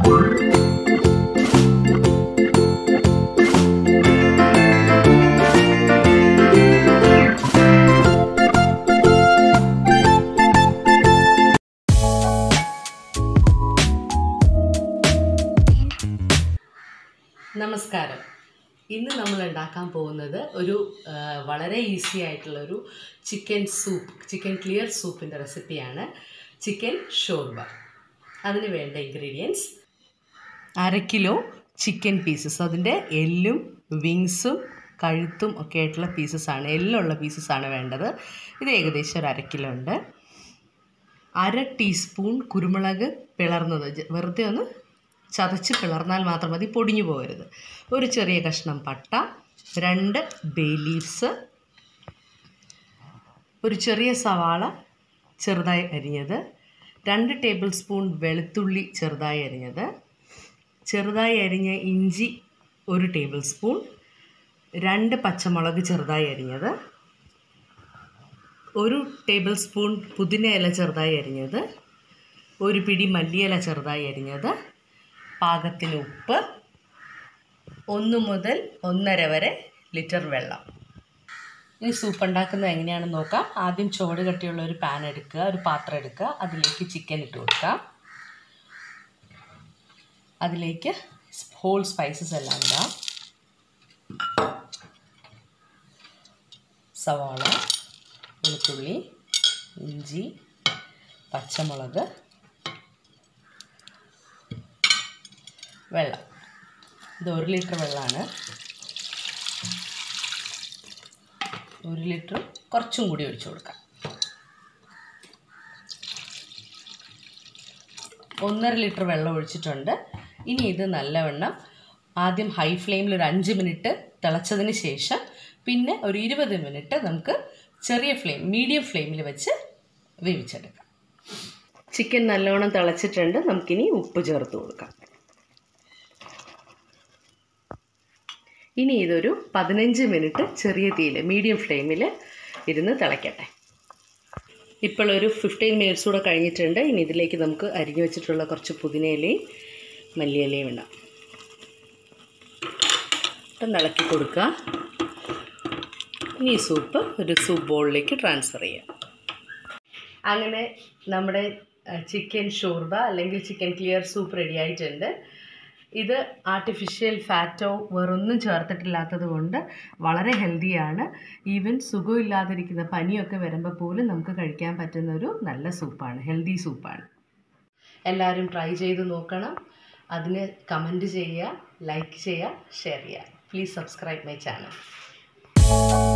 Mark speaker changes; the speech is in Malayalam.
Speaker 1: നമസ്കാരം ഇന്ന് നമ്മൾ ഉണ്ടാക്കാൻ പോകുന്നത് ഒരു ആ, വളരെ ഈസി ആയിട്ടുള്ള ഒരു ചിക്കൻ സൂപ്പ് ചിക്കൻ ക്ലിയർ സൂപ്പിൻ്റെ റെസിപ്പിയാണ് ചിക്കൻ ഷോർബ അതിന് വേണ്ട ഇൻഗ്രീഡിയൻസ് അര കിലോ ചിക്കൻ പീസസ് അതിൻ്റെ എല്ലും വിങ്സും കഴുത്തും ഒക്കെ ആയിട്ടുള്ള പീസസാണ് എല്ലുള്ള പീസസാണ് വേണ്ടത് ഇത് ഏകദേശം ഒരു അര കിലോ ഉണ്ട് അര ടീസ്പൂൺ കുരുമുളക് പിളർന്നത് ജ- വെറുതെ ഒന്ന് ചതച്ച് പിളർന്നാൽ മാത്രം മതി പൊടിഞ്ഞു പോകരുത് ഒരു ചെറിയ കഷ്ണം പട്ട രണ്ട് ബേ ലീവ്സ് ഒരു ചെറിയ സവാള ചെറുതായി അരിഞ്ഞത് രണ്ട് ടേബിൾ സ്പൂൺ വെളുത്തുള്ളി ചെറുതായി അരിഞ്ഞത് ചെറുതായി അരിഞ്ഞ ഇഞ്ചി ഒരു ടേബിൾ സ്പൂൺ രണ്ട് പച്ചമുളക് ചെറുതായി അരിഞ്ഞത് ഒരു ടേബിൾ സ്പൂൺ പുതിന ഇല ചെറുതായി അരിഞ്ഞത് ഒരു പിടി മല്ലിയില ചെറുതായി അരിഞ്ഞത് പാകത്തിന് ഉപ്പ് ഒന്ന് മുതൽ ഒന്നര വരെ ലിറ്റർ വെള്ളം ഇനി സൂപ്പ് ഉണ്ടാക്കുന്നത് എങ്ങനെയാണെന്ന് നോക്കാം ആദ്യം ചുവട് കട്ടിയുള്ള ഒരു പാൻ എടുക്കുക ഒരു പാത്രം എടുക്കുക അതിലേക്ക് ചിക്കൻ ഇട്ട് കൊടുക്കുക അതിലേക്ക് ഹോൾ സ്പൈസസ് എല്ലാം ഇടാം സവാള വെളുത്തുള്ളി ഇഞ്ചി പച്ചമുളക് വെള്ളം ഇത് ഒരു ലിറ്റർ വെള്ളമാണ് ഒരു ലിറ്റർ കുറച്ചും കൂടി ഒഴിച്ചു കൊടുക്കാം ഒന്നര ലിറ്റർ വെള്ളം ഒഴിച്ചിട്ടുണ്ട് ഇനി ഇത് നല്ലവണ്ണം ആദ്യം ഹൈ ഫ്ലെയിമിൽ ഒരു അഞ്ച് മിനിറ്റ് തിളച്ചതിന് ശേഷം പിന്നെ ഒരു ഇരുപത് മിനിറ്റ് നമുക്ക് ചെറിയ ഫ്ലെയിം മീഡിയം ഫ്ലെയിമിൽ വെച്ച് വേവിച്ചെടുക്കാം ചിക്കൻ നല്ലവണ്ണം തിളച്ചിട്ടുണ്ട് നമുക്കിനി ഉപ്പ് ചേർത്ത് കൊടുക്കാം ഇനി ഇതൊരു പതിനഞ്ച് മിനിറ്റ് ചെറിയ തീയിൽ മീഡിയം ഫ്ലെയിമിൽ ഇരുന്ന് തിളയ്ക്കട്ടെ ഇപ്പോൾ ഒരു ഫിഫ്റ്റീൻ മിനിറ്റ്സ് കൂടെ കഴിഞ്ഞിട്ടുണ്ട് ഇനി ഇതിലേക്ക് നമുക്ക് അരിഞ്ഞു വെച്ചിട്ടുള്ള കുറച്ച് പുതിനയിലയും മല്ലിയിലയും ഇടാം ഒന്ന് ഇളക്കി കൊടുക്കുക ഇനി ഈ സൂപ്പ് ഒരു സൂപ്പ് ബോളിലേക്ക് ട്രാൻസ്ഫർ ചെയ്യാം അങ്ങനെ നമ്മുടെ ചിക്കൻ ഷോർബ അല്ലെങ്കിൽ ചിക്കൻ ക്ലിയർ സൂപ്പ് റെഡി ആയിട്ടുണ്ട് ഇത് ആർട്ടിഫിഷ്യൽ ഫാറ്റോ വേറൊന്നും ചേർത്തിട്ടില്ലാത്തത് കൊണ്ട് വളരെ ഹെൽത്തിയാണ് ഈവൻ സുഖമില്ലാതിരിക്കുന്ന പനിയൊക്കെ വരുമ്പോൾ പോലും നമുക്ക് കഴിക്കാൻ പറ്റുന്ന ഒരു നല്ല സൂപ്പാണ് ഹെൽത്തി സൂപ്പാണ് എല്ലാവരും ട്രൈ ചെയ്ത് നോക്കണം അതിന് കമൻറ്റ് ചെയ്യുക ലൈക്ക് ചെയ്യുക ഷെയർ ചെയ്യുക പ്ലീസ് സബ്സ്ക്രൈബ് മൈ ചാനൽ